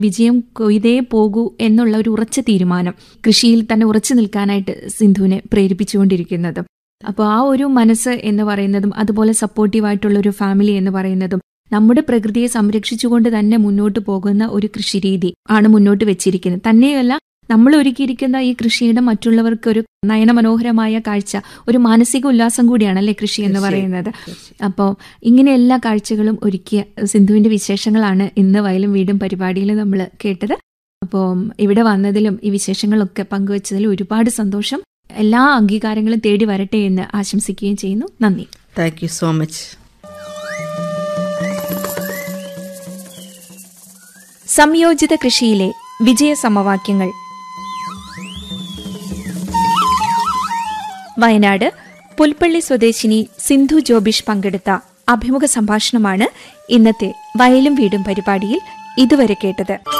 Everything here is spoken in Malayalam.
വിജയം കൊയ്തേ പോകൂ എന്നുള്ള ഒരു ഉറച്ച തീരുമാനം കൃഷിയിൽ തന്നെ ഉറച്ചു നിൽക്കാനായിട്ട് സിന്ധുവിനെ പ്രേരിപ്പിച്ചുകൊണ്ടിരിക്കുന്നത് അപ്പോൾ ആ ഒരു മനസ്സ് എന്ന് പറയുന്നതും അതുപോലെ സപ്പോർട്ടീവായിട്ടുള്ള ഒരു ഫാമിലി എന്ന് പറയുന്നതും നമ്മുടെ പ്രകൃതിയെ സംരക്ഷിച്ചുകൊണ്ട് തന്നെ മുന്നോട്ട് പോകുന്ന ഒരു കൃഷിരീതി ആണ് മുന്നോട്ട് വെച്ചിരിക്കുന്നത് തന്നെയല്ല നമ്മൾ ഒരുക്കിയിരിക്കുന്ന ഈ കൃഷിയുടെ മറ്റുള്ളവർക്ക് ഒരു നയനമനോഹരമായ കാഴ്ച ഒരു മാനസിക ഉല്ലാസം കൂടിയാണല്ലേ കൃഷി എന്ന് പറയുന്നത് അപ്പോൾ ഇങ്ങനെ എല്ലാ കാഴ്ചകളും ഒരുക്കിയ സിന്ധുവിന്റെ വിശേഷങ്ങളാണ് ഇന്ന് വയലും വീടും പരിപാടിയിൽ നമ്മൾ കേട്ടത് അപ്പോൾ ഇവിടെ വന്നതിലും ഈ വിശേഷങ്ങളൊക്കെ പങ്കുവച്ചതിലും ഒരുപാട് സന്തോഷം എല്ലാ അംഗീകാരങ്ങളും തേടി വരട്ടെ എന്ന് ആശംസിക്കുകയും ചെയ്യുന്നു നന്ദി താങ്ക് യു സോ മച്ച് സംയോജിത കൃഷിയിലെ വിജയ സമവാക്യങ്ങൾ വയനാട് പുൽപ്പള്ളി സ്വദേശിനി സിന്ധു ജോബിഷ് പങ്കെടുത്ത അഭിമുഖ സംഭാഷണമാണ് ഇന്നത്തെ വയലും വീടും പരിപാടിയിൽ ഇതുവരെ കേട്ടത്